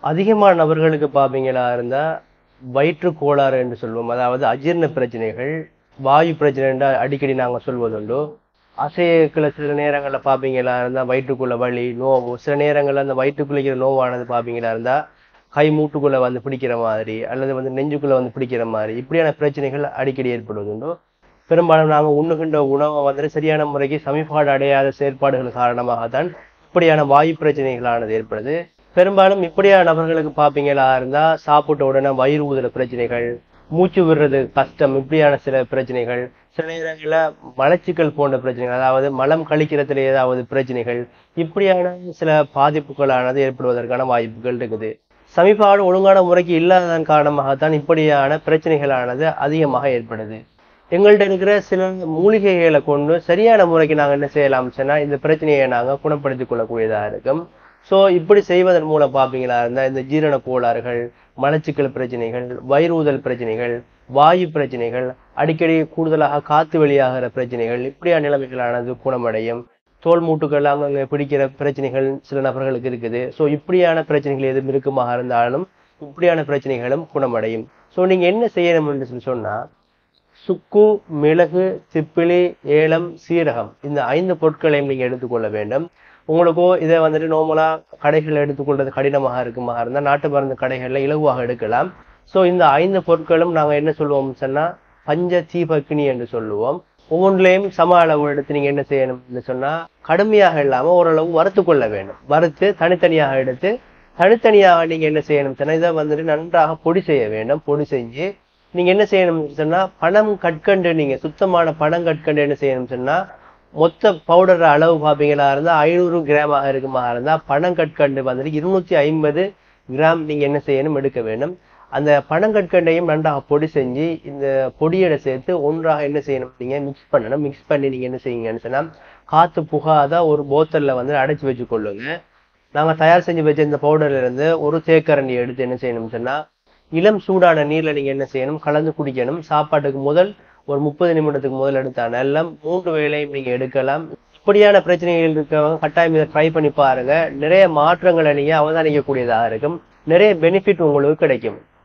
அதிகமான நபர்களுக்கு பார்ப்பீங்களா இருந்தா வயிற்று கோளாறு என்று சொல்லுவோம் அதாவது அஜீரண பிரச்சனைகள் வாயு பிரச்சனை என்று அடிக்கடி நாங்க சொல்வதுண்டு அசையக்குள்ள சில நேரங்கள்ல பார்ப்பீங்களா இருந்தா வயிற்றுக்குள்ள வலி நோவு சில நேரங்கள்ல அந்த வயிற்றுக்குள்ளிக்கிற நோவானது பார்ப்பீங்களா இருந்தா கை மூட்டுக்குள்ள வந்து பிடிக்கிற மாதிரி அல்லது வந்து நெஞ்சுக்குள்ள வந்து பிடிக்கிற மாதிரி இப்படியான பிரச்சனைகள் அடிக்கடி ஏற்படுவதுண்டு பெரும்பாலும் நாங்க உண்ணுகின்ற உணவை வந்து சரியான முறைக்கு சமிபாடு அடையாத செயற்பாடுகள் காரணமாகத்தான் இப்படியான வாயு பிரச்சனைகளானது ஏற்படுது பெரும்பாலும் இப்படியான நபர்களுக்கு பார்ப்பீங்களா இருந்தா சாப்பிட்ட உடனே வயிறு ஊதுற பிரச்சனைகள் மூச்சு விடுறது கஷ்டம் இப்படியான சில பிரச்சனைகள் சில நேரங்கள்ல மலச்சிக்கல் போன்ற பிரச்சனைகள் அதாவது மலம் கழிக்கிறதுல ஏதாவது பிரச்சனைகள் இப்படியான சில பாதிப்புகளானது ஏற்படுவதற்கான வாய்ப்புகள் இருக்குது சமிபாடு ஒழுங்கான முறைக்கு இல்லாததன் காரணமாகத்தான் இப்படியான பிரச்சனைகளானது அதிகமாக ஏற்படுது எங்கள்கிட்ட இருக்கிற சில மூலிகைகளை கொண்டு சரியான முறைக்கு நாங்க என்ன செய்யலாம் சொன்னா இந்த பிரச்சனையை நாங்க குணப்படுத்திக் கொள்ளக்கூடியதா இருக்கும் சோ இப்படி செய்வதன் மூலம் பாப்பீங்களா இருந்தா இந்த ஜீரண கோளாறுகள் மலச்சிக்கல் பிரச்சனைகள் வயிறுதல் பிரச்சனைகள் வாயு பிரச்சனைகள் அடிக்கடி கூடுதலாக காத்து வெளியாகிற பிரச்சனைகள் இப்படியான நிலைமைகளானது குணமடையும் தோல் மூட்டுகள் அங்கங்க பிடிக்கிற பிரச்சனைகள் சில நபர்களுக்கு இருக்குது ஸோ இப்படியான பிரச்சனைகள் எதுவும் இருக்குமாக இருந்தாலும் இப்படியான பிரச்சனைகளும் குணமடையும் ஸோ நீங்க என்ன செய்யணும்னு சொல்லி சொன்னா சுக்கு மிளகு திப்பிலி ஏலம் சீரகம் இந்த ஐந்து பொருட்களையும் நீங்க எடுத்துக்கொள்ள வேண்டும் உங்களுக்கோ இதை வந்துட்டு நார்மலா கடைகள் எடுத்துக்கொள்றது கடினமாக இருக்குமா இருந்தா நாட்டு மருந்து கடைகள்ல இலகுவாக எடுக்கலாம் ஸோ இந்த ஐந்து பொருட்களும் நாங்க என்ன சொல்லுவோம் சொன்னா பஞ்ச தீபக்கினி என்று சொல்லுவோம் ஒவ்வொன்றிலையும் சம அளவு எடுத்து நீங்க என்ன செய்யணும்னு சொன்னா கடுமையாக இல்லாம ஓரளவு வறுத்து கொள்ள வேண்டும் வறுத்து தனித்தனியாக எடுத்து தனித்தனியாக நீங்க என்ன செய்யணும் சொன்னா இதை வந்துட்டு நன்றாக பொடி செய்ய வேண்டும் பொடி செஞ்சு நீங்க என்ன செய்யணும்னு சொன்னா பணம் கற்கண்டு நீங்க சுத்தமான பணம் கற்கண்டு என்ன செய்யணும் சொன்னா மொத்த பவுடர் அளவு பாப்பீங்களா இருந்தா ஐநூறு கிராமாக இருக்குமா இருந்தா பணம் கற்கண்டு வந்துட்டு இருநூத்தி ஐம்பது கிராம் நீங்க என்ன செய்யணும் எடுக்க வேண்டும் அந்த பனங்கற்கண்டையும் நன்றாக பொடி செஞ்சு இந்த பொடியோட சேர்த்து ஒன்றாக என்ன செய்யணும் நீங்க மிக்ஸ் பண்ணணும் மிக்ஸ் பண்ணி நீங்க என்ன செய்யுங்கன்னு சொன்னா காத்து புகாத ஒரு போத்தல்ல வந்து அடைச்சு வச்சு கொள்ளுங்க நாங்க தயார் செஞ்சு வச்ச இந்த பவுடர்ல இருந்து ஒரு தேக்கரண்டி எடுத்து என்ன செய்யணும்னு சொன்னா இளம் சூடான நீர்ல நீங்க என்ன செய்யணும் கலந்து குடிக்கணும் சாப்பாட்டுக்கு முதல் ஒரு முப்பது நிமிடத்துக்கு முதல் எடுத்தா நல்ல மூன்று வேளையும் நீங்க எடுக்கலாம் இப்படியான பிரச்சனைகள் இருக்கவங்க கட்டாயம் இதை ட்ரை பண்ணி பாருங்க நிறைய மாற்றங்களை நீங்க அவதானிக்கக்கூடியதாக இருக்கும் நிறைய பெனிஃபிட் உங்களுக்கு கிடைக்கும்